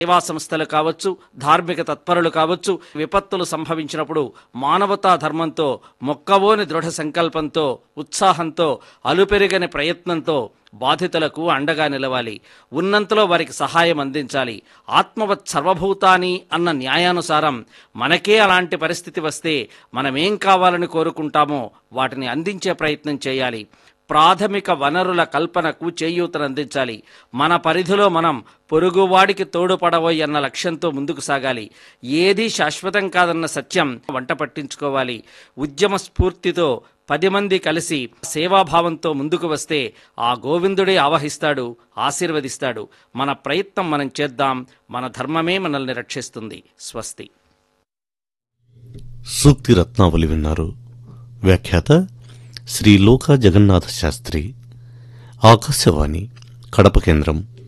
సేవా సంస్థలు కావచ్చు ధార్మిక తత్పరులు కావచ్చు విపత్తులు సంభవించినప్పుడు మానవతా ధర్మంతో మొక్కవోని దృఢ సంకల్పంతో ఉత్సాహంతో అలుపెరుగని ప్రయత్నంతో బాధితులకు అండగా నిలవాలి ఉన్నంతలో వారికి సహాయం అందించాలి ఆత్మవత్ సర్వభూతాని అన్న న్యాయానుసారం మనకే అలాంటి పరిస్థితి వస్తే మనమేం కావాలని కోరుకుంటామో వాటిని అందించే ప్రయత్నం చేయాలి ప్రాథమిక వనరుల కల్పనకు చేయూతనందించాలి మన పరిధిలో మనం పొరుగువాడికి తోడుపడవోయ్ అన్న లక్ష్యంతో ముందుకు సాగాలి ఏదీ శాశ్వతం కాదన్న సత్యం వంట పట్టించుకోవాలి ఉద్యమ స్ఫూర్తితో పది మంది కలిసి సేవాభావంతో ముందుకు వస్తే ఆ గోవిందుడే ఆవహిస్తాడు ఆశీర్వదిస్తాడు మన ప్రయత్నం మనం చేద్దాం మన ధర్మమే మనల్ని రక్షిస్తుంది స్వస్తి సూక్తి రత్నావళి విన్నారు వ్యాఖ్యాత శ్రీ లోకా జగన్నాథ శాస్త్రి ఆకాశవాణి కడప కేంద్రం